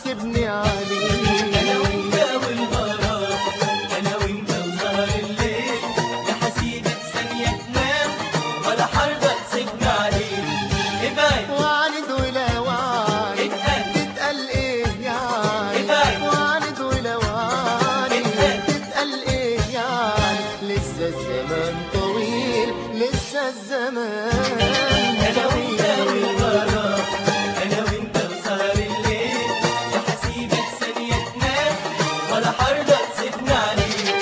تحاسبني عليه انا وانت والغرام انا وانت وسهر الليل يا حسيبة ثانية تنام ولا حرضة تسيبني عليك ابعد وعند ولا وعد اتقل تتقل ايه يعني اتقل. وعند ولا وعد اتقل. تتقل ايه يعني لسه الزمان طويل لسه الزمان انا وانت طويل والغرام انا وانت وسهر الليل يا حسيبة ثانية تنام ولا حرضة تسيبني عليك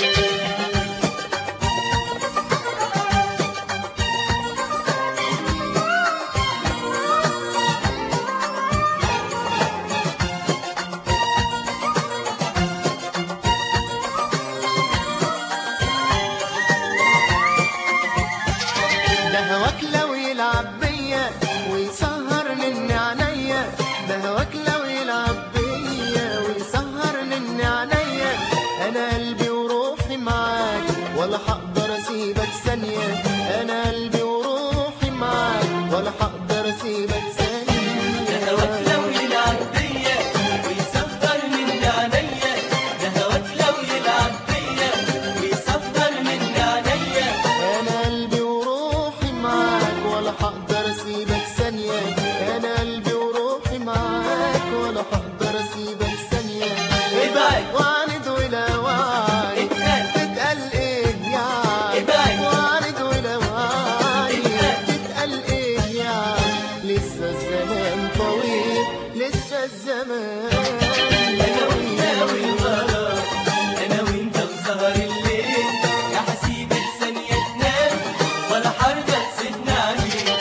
ده هواك لو يلعب بيا ويسهر من عينيا ده هواك لو يلعب بيا ويسهر من عينيا انا قلبي وروحي معاك ولا هقدر اسيبك ثانية انا قلبي وروحي معاك ولا هقدر اسيبك ده هواك ثانية لو يلعب بيا ويصفر من عينيا ده هواك لو يلعب بيا ويصفر من عينيا انا قلبي وروحي معاك ولا هقدر اسيبك ثانية انا قلبي وروحي معاك ولا هقدر اسيبك ثانية ابعد وعند ولا وعد اتقل تتقل ايه يعني ابعد. وعند ولا وعد اتقل. تتقل ايه يعني لسه الزمان طويل لسه الزمان انا وانت طويل والغرام انا وانت وسهر الليل يا حسيبة ثانية تنام ولا حرضة تسيبني عليك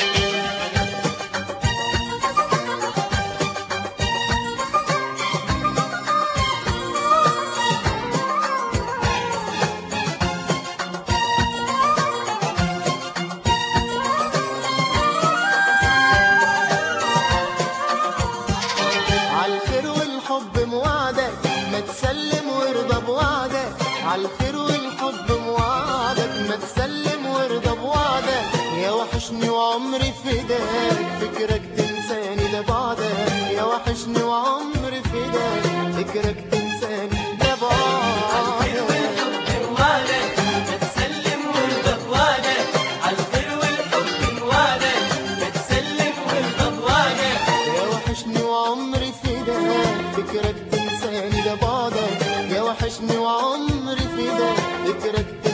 عالخير والحب موعدك ما تسلم وارضى بوعدك عالخير والحب موعدك ما تسلم وارضى بوعدك يا وحشني وعمري فداك فكرك تنساني ده بعدك يا وحشني وعمري فداك فكرك تنساني ده عالخير بعدك والحب وعدك ما تسلم وارضى بوعدك عالخير والحب وعدك ما تسلم وارضى بوعدك يا وحشني وعمري فداك فكرك تنساني ده بعدك يا وحشني وعمري فداك فكرك